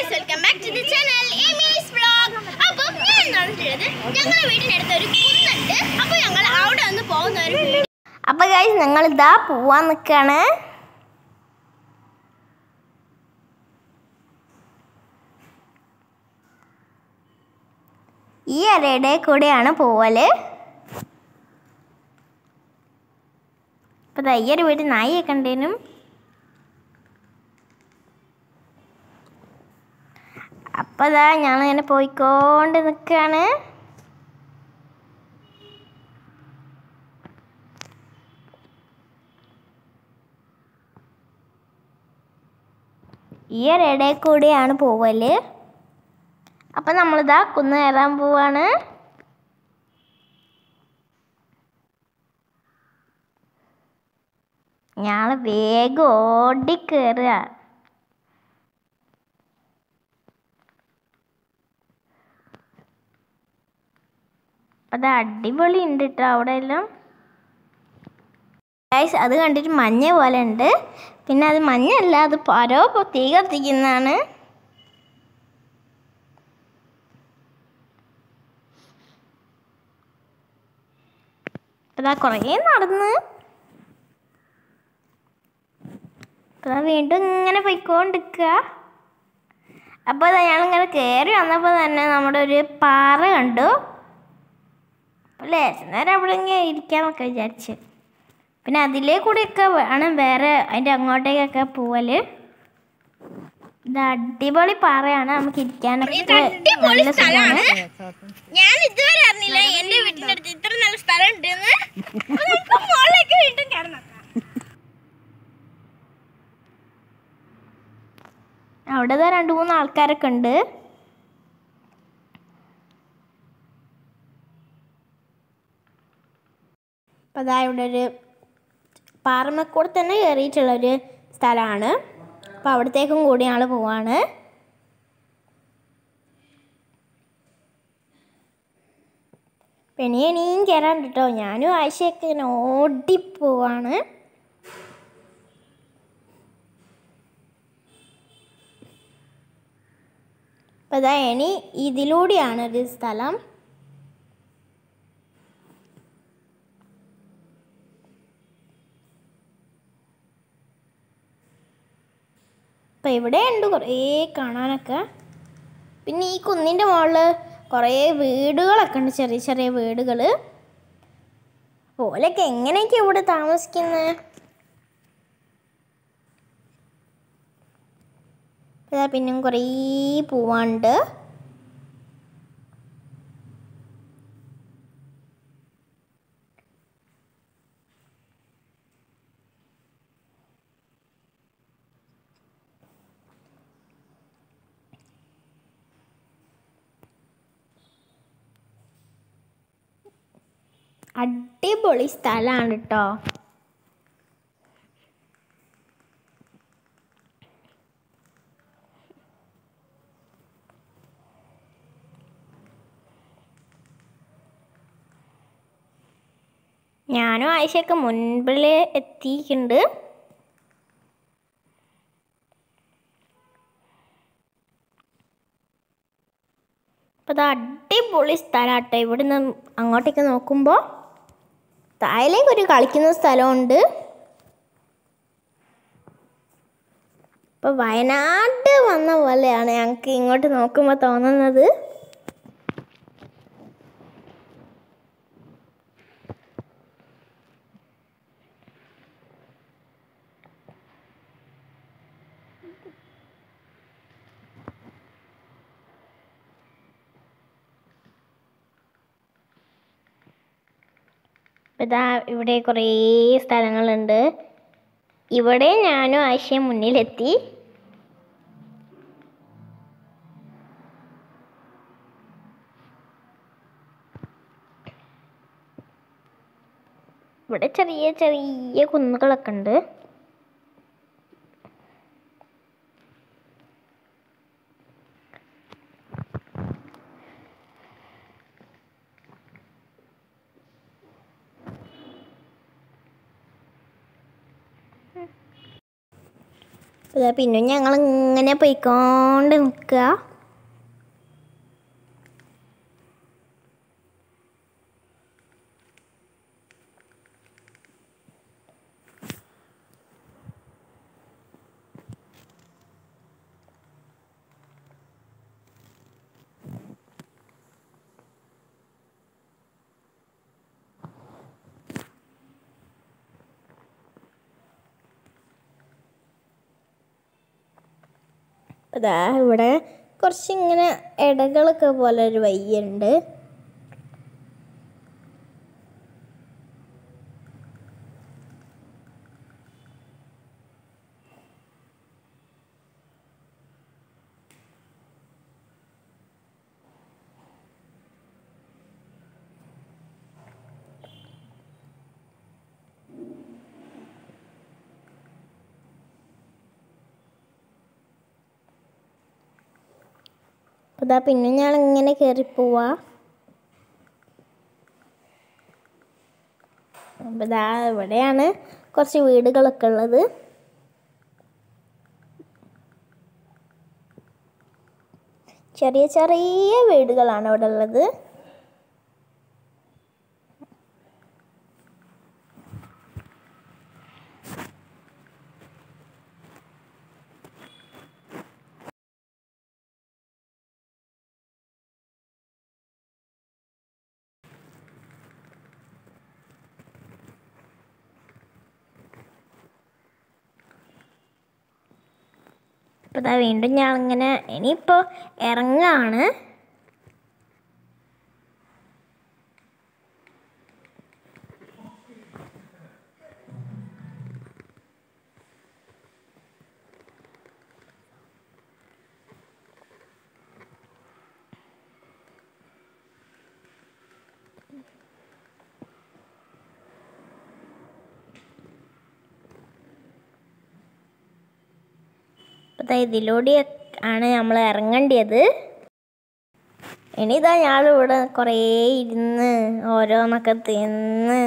guys welcome back to the channel Emi's vlog അപ്പോൾ ഞാൻ നടത്തിയത് ഞങ്ങളുടെ വീടിനടുത്ത് ഒരു കുന്നുണ്ട് അപ്പോൾ ഞങ്ങൾ അവിടെ ഒന്ന് പോകുന്ന ഒരു വീഡിയോ അപ്പോൾ ഗൈസ് ഞങ്ങൾ ഇതാ പോവാൻ നിൽക്കുകയാണ് ഈ അരയുടെ കൂടെയാണ് പോവല് അപ്പോൾ ദാ ഈ ഒരു വീട്ടിൽ നായിയൊക്കെ ഉണ്ടേനും അപ്പോൾ അതാ ഞങ്ങളിങ്ങനെ പോയിക്കൊണ്ട് നിൽക്കുകയാണ് ഈ ഒരിടയിൽ കൂടിയാണ് പോവല് അപ്പം നമ്മളിതാ കുന്ന് കയറാൻ പോവാണ് ഞങ്ങൾ വേഗം ഓടി കയറുക അത് അടിപൊളി ഉണ്ട് കേട്ടോ അവിടെ എല്ലാം ഗൈസ് അത് കണ്ടിട്ട് മഞ്ഞ പോലെ ഉണ്ട് പിന്നെ അത് മഞ്ഞല്ല അത് പരോ തീ കത്തിക്കുന്നതാണ് അതാ കുറേ നടന്ന് അതാ വീണ്ടും ഇങ്ങനെ പോയിക്കൊണ്ടിരിക്കുക അപ്പോൾ അതാ ഞങ്ങളിങ്ങനെ കയറി വന്നപ്പോൾ തന്നെ നമ്മുടെ ഒരു പാറ കണ്ടു അപ്പോൾ ലേശം നേരം അവിടെ ഇങ്ങനെ ഇരിക്കാന്നൊക്കെ വിചാരിച്ച് പിന്നെ അതിലേ കൂടെയൊക്കെ വേണം വേറെ അതിൻ്റെ അങ്ങോട്ടേക്കൊക്കെ പോവല് ഇത് അടിപൊളി പാറയാണ് നമുക്ക് ഇരിക്കാനൊക്കെ നല്ല സുഖമാണ് ഞാൻ ഇതുവരെ അറിഞ്ഞില്ല എന്റെ വീട്ടിന്റെ അടുത്ത് ഇത്ര നല്ല സ്ഥലം ഉണ്ടെന്ന് മോളിലേക്ക് വീണ്ടും കയറണം അവിടെ ദാ രണ്ട് മൂന്ന് ആൾക്കാരൊക്കെ ഉണ്ട് അപ്പോൾ അതാ ഇവിടെ ഒരു പാറമക്കൂടെ തന്നെ കയറിയിട്ടുള്ളൊരു സ്ഥലമാണ് അപ്പോൾ അവിടത്തേക്കും കൂടി ആൾ പോവാണ് പിന്നെ ഇനിയും കയറാൻ കേട്ടോ ഞാനും ആഴ്ചയൊക്കെ ഇങ്ങനെ ഓടിപ്പോവാണ് അപ്പം അതാ ഇനി ഇതിലൂടെയാണ് ഒരു സ്ഥലം അപ്പം ഇവിടെ ഉണ്ട് കുറേ കാണാനൊക്കെ പിന്നെ ഈ കുന്നിൻ്റെ മുകളിൽ കുറേ വീടുകളൊക്കെ ഉണ്ട് ചെറിയ ചെറിയ വീടുകൾ ഓലൊക്കെ എങ്ങനെയൊക്കെ ഇവിടെ താമസിക്കുന്നത് ഇതാ പിന്നും കുറേ പോവാണ്ട് അടിപൊളി സ്ഥലമാണ് കേട്ടോ ഞാനും ആയിഷയൊക്കെ മുൻപിൽ എത്തിയിട്ടുണ്ട് അപ്പോൾ അത് അടിപൊളി സ്ഥലമാട്ടോ ഇവിടുന്ന് അങ്ങോട്ടേക്ക് നോക്കുമ്പോൾ താഴേക്ക് ഒരു കളിക്കുന്ന സ്ഥലമുണ്ട് ഇപ്പോൾ വയനാട് വന്ന പോലെയാണ് ഞങ്ങൾക്ക് ഇങ്ങോട്ട് നോക്കുമ്പോൾ തോന്നുന്നത് ഇതാ ഇവിടെ കുറേ സ്ഥലങ്ങളുണ്ട് ഇവിടെ ഞാനും ആശയം മുന്നിലെത്തി ഇവിടെ ചെറിയ ചെറിയ കുന്നുകളൊക്കെ ഉണ്ട് അതാ പിന്നെ ഞങ്ങൾ ഇങ്ങനെ പോയിക്കൊണ്ട് നിൽക്കുക അതാ ഇവിടെ കുറച്ച് ഇങ്ങനെ ഇടകളൊക്കെ പോലെ ഒരു വയ്യുണ്ട് അപ്പോൾ ഇതാ പിന്നെ ഞാൻ ഇങ്ങനെ കയറി പോവാ അപ്പോൾ ഇതാ ഇവിടെയാണ് കുറച്ച് വീടുകളൊക്കെ ഉള്ളത് ചെറിയ ചെറിയ വീടുകളാണ് ഇവിടെ ഉള്ളത് അപ്പോൾ ഇതാ വീണ്ടും ഞാൻ ഇങ്ങനെ ഇനിയിപ്പോൾ ഇറങ്ങാണ് അപ്പോൾ ഇതിലൂടെ ആണ് നമ്മൾ ഇറങ്ങേണ്ടത് ഇനി ഇതാ ഞാളിവിടെ കുറേ ഇരുന്ന് ഓരോന്നൊക്കെ തിന്ന്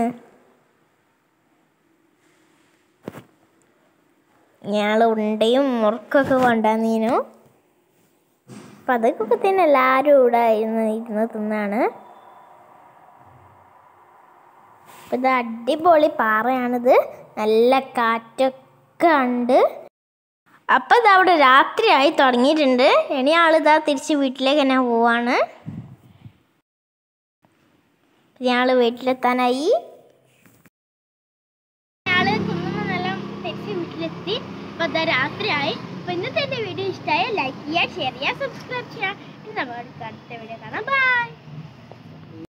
ഞാൾ ഉണ്ടയും മുറുക്കൊക്കെ കൊണ്ടുവന്നീനു അപ്പം അതൊക്കെ തന്നെ എല്ലാവരും ഇവിടെ ഇരുന്ന് ഇരുന്ന് തിന്നാണ് അപ്പം ഇത് അടിപൊളി പാറയാണിത് നല്ല കാറ്റൊക്കെ ഉണ്ട് അപ്പം ഇതാ അവിടെ രാത്രിയായി തുടങ്ങിയിട്ടുണ്ട് ഇനി ആളിതാ തിരിച്ച് വീട്ടിലേക്ക് തന്നെ പോവാണ് ഞങ്ങൾ വീട്ടിലെത്താനായി ഞങ്ങള് കുന്നുമെന്നെല്ലാം തിരിച്ച് വീട്ടിലെത്തി അപ്പോൾ ഇതാ രാത്രിയായി അപ്പോൾ ഇന്നത്തെ എൻ്റെ വീഡിയോ ഇഷ്ടമായ ലൈക്ക് ചെയ്യുക ഷെയർ ചെയ്യുക സബ്സ്ക്രൈബ് ചെയ്യുക ഇനി നമുക്ക് അടുത്ത വീഡിയോ കാണാം ബൈ